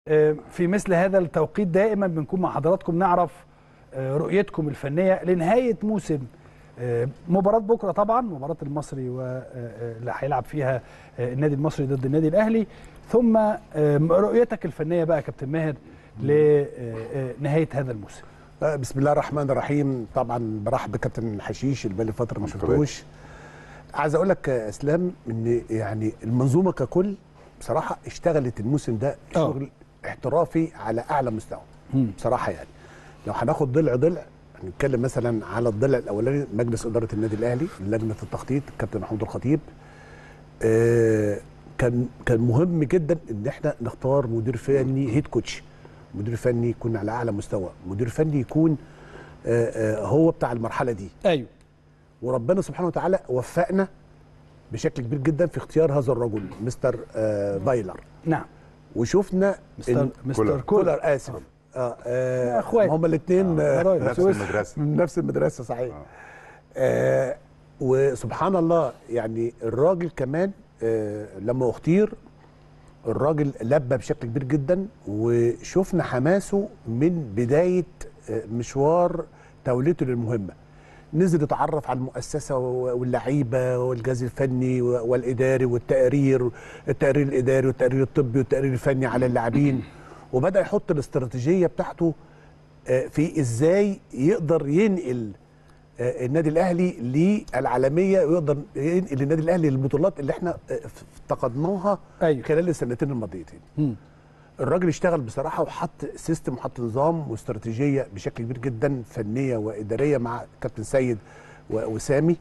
آه، في مثل هذا التوقيت دائما بنكون مع حضراتكم نعرف آه، رؤيتكم الفنيه لنهايه موسم آه، مباراه بكره طبعا مباراه المصري واللي هيلعب فيها آه، النادي المصري ضد النادي الاهلي ثم آه، رؤيتك الفنيه بقى يا كابتن ماهر لنهايه هذا الموسم آه، بسم الله الرحمن الرحيم طبعا برحب بكابتن حشيش اللي بقالي فتره ما شفتوش عايز اقول لك يا اسلام ان يعني المنظومه ككل بصراحه اشتغلت الموسم ده آه. شغل احترافي على اعلى مستوى بصراحه يعني لو هناخد ضلع ضلع هنتكلم مثلا على الضلع الاولاني مجلس اداره النادي الاهلي لجنه التخطيط الكابتن محمود الخطيب آه، كان كان مهم جدا ان احنا نختار مدير فني هيد كوتش مدير فني يكون على اعلى مستوى مدير فني يكون آه، آه، هو بتاع المرحله دي ايوه وربنا سبحانه وتعالى وفقنا بشكل كبير جدا في اختيار هذا الرجل مستر آه بايلر نعم وشفنا مستر إن- مستر كولر كولر اسف اه, آه أخوات. هم الاثنين آه، قرايب. نفس سويسرا. المدرسه من نفس المدرسه صحيح آه وسبحان الله يعني الراجل كمان آه لما اختير الراجل لبى بشكل كبير جدا وشفنا حماسه من بدايه آه، مشوار توليته للمهمه نزل يتعرف على المؤسسه واللعيبه والجهاز الفني والاداري والتقارير التقرير الاداري والتقرير الطبي والتقرير الفني على اللاعبين وبدا يحط الاستراتيجيه بتاعته آه، في ازاي يقدر ينقل آه، النادي الاهلي للعالميه ويقدر ينقل النادي الاهلي للبطولات اللي احنا آه، افتقدناها أيوة. خلال السنتين الماضيتين مم. الراجل اشتغل بصراحه وحط سيستم وحط نظام واستراتيجيه بشكل كبير جدا فنيه واداريه مع كابتن سيد و- وسامي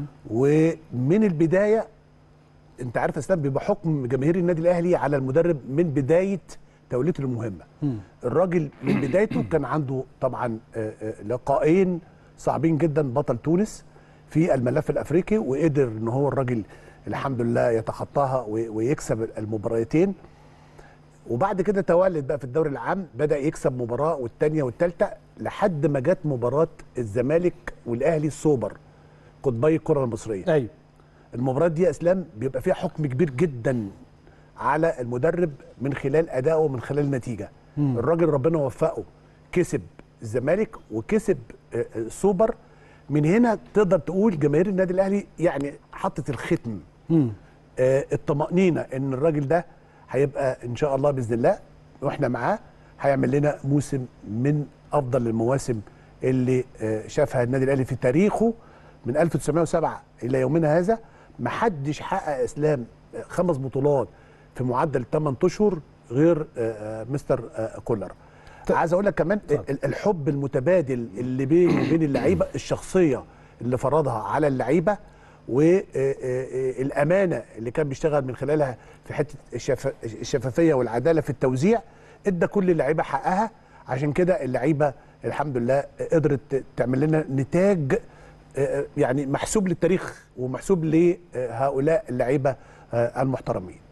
ومن البدايه انت عارف يا اسلام بيبقى حكم جماهير النادي الاهلي على المدرب من بدايه توليته المهمه الراجل من بدايته كان عنده طبعا آه، آه، لقاءين صعبين جدا بطل تونس في الملف الافريقي وقدر ان هو الراجل الحمد لله يتخطاها و- ويكسب المباراتين وبعد كده تولد بقى في الدوري العام بدا يكسب مباراه والثانيه والثالثه لحد ما جت مباراه الزمالك والاهلي السوبر قطبي الكره المصريه ايوه المباريات دي يا اسلام بيبقى فيها حكم كبير جدا على المدرب من خلال ادائه ومن خلال النتيجه الراجل ربنا وفقه كسب الزمالك وكسب آه، آه، السوبر من هنا تقدر تقول جماهير النادي الاهلي يعني حطت الختم مم. آه، الطمأنينة ان الراجل ده هيبقى ان شاء الله باذن الله واحنا معاه هيعمل لنا موسم من افضل المواسم اللي آه، شافها النادي الاهلي في تاريخه من 1907 الى يومنا هذا ما حدش حقق اسلام آه، خمس بطولات في معدل 8 اشهر غير آه، آه، مستر آه، كولر عايز اقول لك كمان ال- الحب المتبادل اللي بينه وبين اللعيبه الشخصيه اللي فرضها على اللعيبه والامانه اللي كان بيشتغل من خلالها في حته الشف- الشفافيه والعداله في التوزيع ادى كل اللعيبه حقها عشان كده اللعيبه الحمد لله قدرت تعمل لنا نتاج آه، يعني محسوب للتاريخ ومحسوب لهؤلاء اللعيبه آه، المحترمين